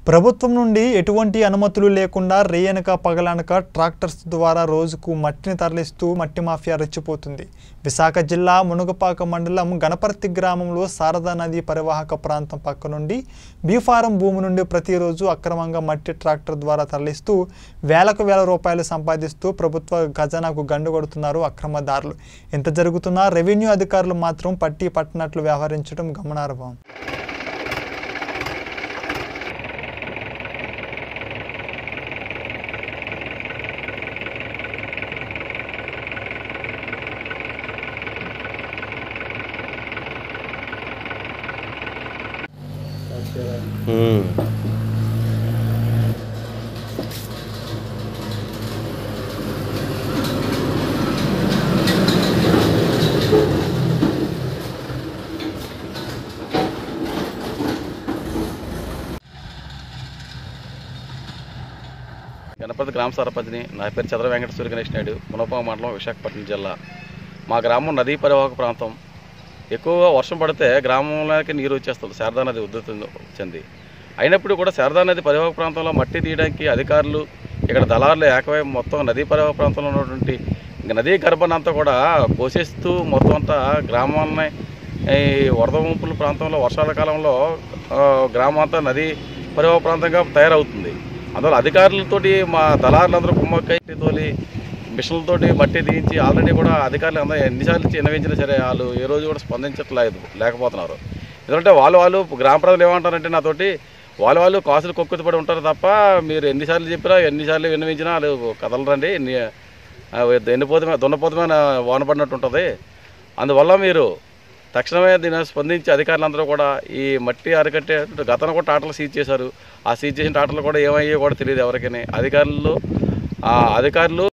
ప్రభుత్వం నుండి ఎటువంటి అనుమతులు లేకుండా రేయనక పగలనక ట్రాక్టర్స్ ద్వారా రోజుకు మట్టిని తరలిస్తూ మట్టి మాఫియా రెచ్చిపోతుంది విశాఖ జిల్లా మునుగపాక మండలం గణపర్తి గ్రామంలో శారదా నది పరివాహక ప్రాంతం పక్క నుండి బీఫారం భూమి నుండి ప్రతిరోజు అక్రమంగా మట్టి ట్రాక్టర్ ద్వారా తరలిస్తూ వేలకు వేల రూపాయలు సంపాదిస్తూ ప్రభుత్వ ఖజానాకు గండు కొడుతున్నారు అక్రమదారులు ఎంత జరుగుతున్నా రెవెన్యూ అధికారులు మాత్రం పట్టి పట్టినట్లు వ్యవహరించడం గమనార్హం ఉమ్. గణపతి గ్రామ సర్పంచ్ని నా పేరు చంద్ర వెంకట సూర్య గణేష్ నాయుడు మునపా మండలం విశాఖపట్నం జిల్లా మా గ్రామం నదీ పరివాహక ప్రాంతం ఎక్కువగా వర్షం పడితే గ్రామంలోకి నీరు వచ్చేస్తుంది శారదా నది ఉద్ధృతి చెంది అయినప్పుడు కూడా శారదా నది పరివాహక ప్రాంతంలో మట్టి తీయడానికి అధికారులు ఇక్కడ దళారులు ఏకవై మొత్తం నదీ పరివాహక ప్రాంతంలో ఉన్నటువంటి ఇంక నదీ గర్భనంతా కూడా కోసేస్తూ మొత్తం అంతా గ్రామాలని ఈ వరద ముంపుల ప్రాంతంలో వర్షాల కాలంలో ఆ, గ్రామం అంతా నదీ పరివాహక ప్రాంతంగా తయారవుతుంది అందువల్ల అధికారులతోటి మా దళారులందరూ కుమ్మక్కై తోలి మిషన్లతోటి మట్టి తీయించి ఆల్రెడీ కూడా అధికారులు అందరూ ఎన్నిసార్లు చిన్నవించినా సరే వాళ్ళు ఏ రోజు కూడా స్పందించట్లేదు లేకపోతున్నారు ఎందుకంటే వాళ్ళు వాళ్ళు గ్రామ ప్రజలు ఏమంటారంటే నాతోటి వాళ్ళు వాళ్ళు కాసులు కొక్కుతు పడి ఉంటారు తప్ప మీరు ఎన్నిసార్లు చెప్పినా ఎన్నిసార్లు విన్నవించినా వాళ్ళు కదలరండి ఎన్ని ఆ, ఎన్నిపోతమే దున్నపోతమైన వాన పడినట్టు ఉంటుంది అందువల్ల మీరు తక్షణమే దీన్ని స్పందించి అధికారులందరూ కూడా ఈ మట్టి అరికట్టే గతంలో కూడా టాటలు సీజ్ చేశారు ఆ సీజ్ చేసిన టాటలు కూడా ఏమయ్యో కూడా తెలియదు ఎవరికైనా అధికారులు ఆ అధికారులు